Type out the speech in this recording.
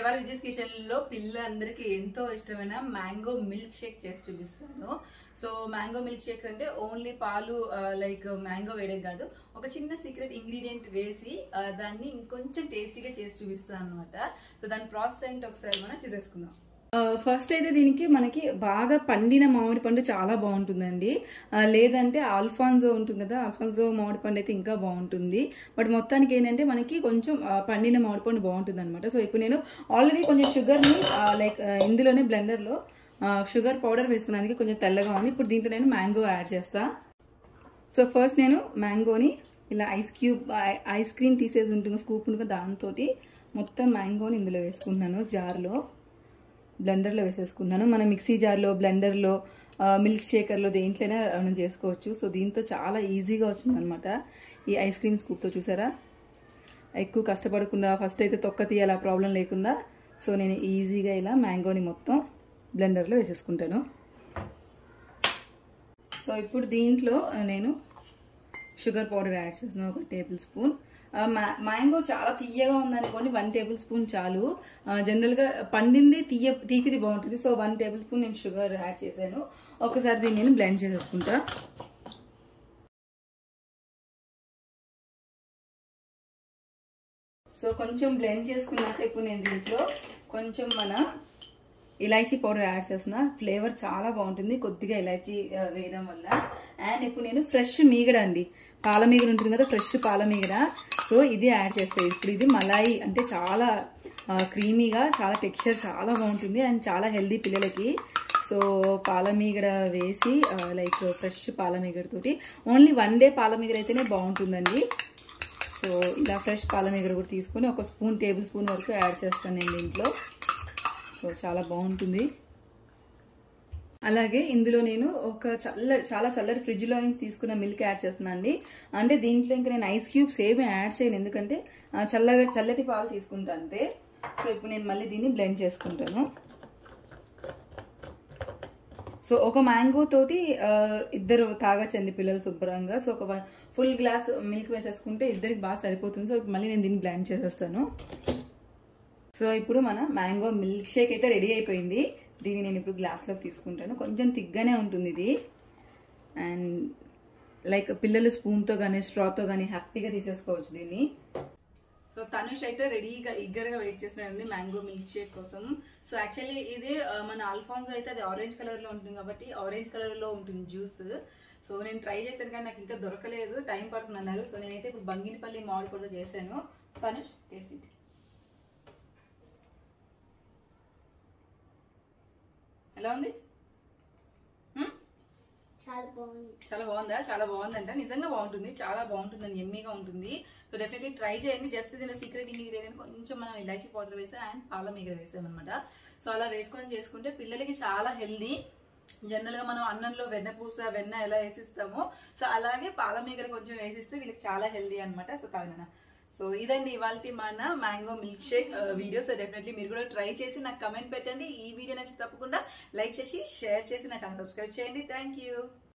ఇవాళ విజయ్ కిచెన్ లో పిల్లలందరికీ ఎంతో ఇష్టమైన మ్యాంగో మిల్క్ షేక్ చేసి చూపిస్తాను సో మ్యాంగో మిల్క్ షేక్ అంటే ఓన్లీ పాలు లైక్ మ్యాంగో వేయడం కాదు ఒక చిన్న సీక్రెట్ ఇంగ్రీడియంట్ వేసి ఆ, దాన్ని ఇంకొంచెం టేస్టీగా చేసి చూపిస్తాను అనమాట సో దాని ప్రాసెస్ ఏంటి ఒకసారి మనం చూసేసుకుందాం ఫస్ట్ అయితే దీనికి మనకి బాగా పండిన మామిడి పండు చాలా బాగుంటుందండి ఆ, లేదంటే ఆల్ఫాన్జో ఉంటుంది కదా ఆల్ఫాన్జో మామిడి పండు అయితే ఇంకా బాగుంటుంది బట్ మొత్తానికి ఏంటంటే మనకి కొంచెం ఆ, పండిన మామిడి పండు బాగుంటుంది అనమాట సో ఇప్పుడు నేను ఆల్రెడీ కొంచెం షుగర్ని లైక్ ఇందులోనే బ్లెండర్లో షుగర్ పౌడర్ వేసుకున్నందుకు కొంచెం తెల్లగా ఉంది ఇప్పుడు దీంట్లో నేను మ్యాంగో యాడ్ చేస్తా సో ఫస్ట్ నేను మ్యాంగోని ఇలా ice cube ice- ice cream తీసేది ఉంటుంది స్కూప్ ఉంటుంది కదా దాంతో మొత్తం మ్యాంగోని ఇందులో వేసుకుంటున్నాను జార్లో బ్లెండర్లో వేసేసుకున్నాను మన మిక్సీ జార్లో బ్లెండర్లో మిల్క్ షేకర్లో దేంట్లోనే మనం చేసుకోవచ్చు సో దీంతో చాలా ఈజీగా వచ్చిందనమాట ఈ ఐస్ క్రీమ్ స్కూప్తో చూసారా ఎక్కువ కష్టపడకుండా ఫస్ట్ అయితే తొక్క తీయాలి ఆ ప్రాబ్లం లేకుండా సో నేను ఈజీగా ఇలా మ్యాంగోని మొత్తం బ్లెండర్లో వేసేసుకుంటాను సో ఇప్పుడు దీంట్లో నేను షుగర్ పౌడర్ యాడ్ చేస్తున్నాను ఒక టేబుల్ స్పూన్ ఆ, మా- మ్యాంగో చాలా తీయగా ఉందనుకోండి వన్ టేబుల్ స్పూన్ చాలు ఆ, జనరల్గా పండింది తీయ తీపిది బాగుంటుంది సో వన్ టేబుల్ స్పూన్ నేను షుగర్ యాడ్ చేశాను ఒకసారి దీన్ని నేను బ్లెండ్ చేసేసుకుంటా సో కొంచెం బ్లెండ్ చేసుకున్నాక ఇప్పుడు నేను దీంట్లో కొంచెం మన ఇలాచీ పౌడర్ యాడ్ చేస్తున్నా ఫ్లేవర్ చాలా బాగుంటుంది కొద్దిగా ఇలాచీ ఆ, వేయడం వల్ల అండ్ ఇప్పుడు నేను ఫ్రెష్ మీగడ అండి పాల మీగడ ఉంటుంది కదా ఫ్రెష్ పాల మీగడ సో ఇది యాడ్ చేస్తాయి ఇప్పుడు ఇది మలాయి అంటే చాలా క్రీమీగా చాలా టెక్స్చర్ చాలా బాగుంటుంది అండ్ చాలా హెల్దీ పిల్లలకి సో పాల మీగడ వేసి లైక్ ఫ్రెష్ పాల మీగడ తోటి ఓన్లీ వన్ డే పాల మీగడ అయితేనే బాగుంటుందండి సో ఇలా ఫ్రెష్ పాల మీగడ కూడా తీసుకొని ఒక స్పూన్ టేబుల్ స్పూన్ వరకు యాడ్ చేస్తాను నేను దీంట్లో సో చాలా బాగుంటుంది అలాగే ఇందులో నేను ఒక చల్ల చాలా చల్లటి ఫ్రిడ్జ్లో నుంచి తీసుకున్న మిల్క్ యాడ్ చేస్తున్నాను అండి అంటే దీంట్లో ఇంకా నేను ఐస్ క్యూబ్స్ ఏమీ యాడ్ చేయను ఎందుకంటే ఆ, చల్లగా చల్లటి పాలు తీసుకుంటాను అంతే సో ఇప్పుడు నేను మళ్ళీ దీన్ని బ్లెండ్ చేసుకుంటాను సో ఒక మ్యాంగో తోటి ఆ, ఇద్దరు తాగచ్చండి పిల్లలు శుభ్రంగా సో ఒక ఫుల్ గ్లాస్ మిల్క్ వేసేసుకుంటే ఇద్దరికి బాగా సరిపోతుంది సో ఇప్పుడు మళ్ళీ నేను దీన్ని బ్లెండ్ చేసేస్తాను సో ఇప్పుడు మన మ్యాంగో మిల్క్ షేక్ అయితే రెడీ అయిపోయింది దీన్ని నేను ఇప్పుడు గ్లాస్లోకి తీసుకుంటాను కొంచెం తిగ్గానే ఉంటుంది ఇది అండ్ లైక్ పిల్లలు స్పూన్తో కానీ స్ట్రాతో కానీ హ్యాపీగా తీసేసుకోవచ్చు దీన్ని సో తనుష్ అయితే రెడీగా ఇగ్గరగా వెయిట్ చేస్తున్నాడండి మ్యాంగో మిల్క్ షేక్ కోసం సో యాక్చువల్లీ ఇది ఆ, మన అల్ఫాన్స్ అయితే అది ఆరెంజ్ కలర్ లో ఉంటుంది కాబట్టి ఆరెంజ్ కలర్ లో ఉంటుంది జ్యూస్ సో నేను ట్రై చేశాను కానీ నాకు ఇంకా దొరకలేదు టైం పడుతుంది అన్నారు సో నేనైతే ఇప్పుడు బంగినపల్లి మామిడి పొడితో చేశాను తనుష్ టేస్ట్ ఇట్ ఎలా ఉంది హ్మ్? చాలా బాగుంది చాలా బాగుందా చాలా బాగుందంట నిజంగా బాగుంటుంది చాలా బాగుంటుందని ఎమ్మీగా ఉంటుంది సో డెఫినెట్లీ ట్రై చేయండి జస్ట్ దీని సీక్రెట్ ఇంగ్రీడియంట్ కొంచెం మనం ఇలాచీ పౌడర్ వేసాం అండ్ పాల మీగడ వేసామన్నమాట సో అలా వేసుకొని చేసుకుంటే పిల్లలకి చాలా హెల్దీ జనరల్ గా మనం అన్నంలో వెన్నపూస వెన్న ఎలా వేసిస్తామో సో అలాగే పాల మీగడ కొంచెం వేసిస్తే వీళ్ళకి చాలా హెల్దీ అనమాట సో తాగిన సో ఇదండి ఇవాళ మన mango milkshake video so definitely మీరు కూడా ట్రై చేసి నాకు కమెంట్ పెట్టండి ఈ వీడియో నచ్చి తప్పకుండా లైక్ చేసి షేర్ చేసి నా ఛానల్ సబ్స్క్రైబ్ చేయండి థ్యాంక్ యూ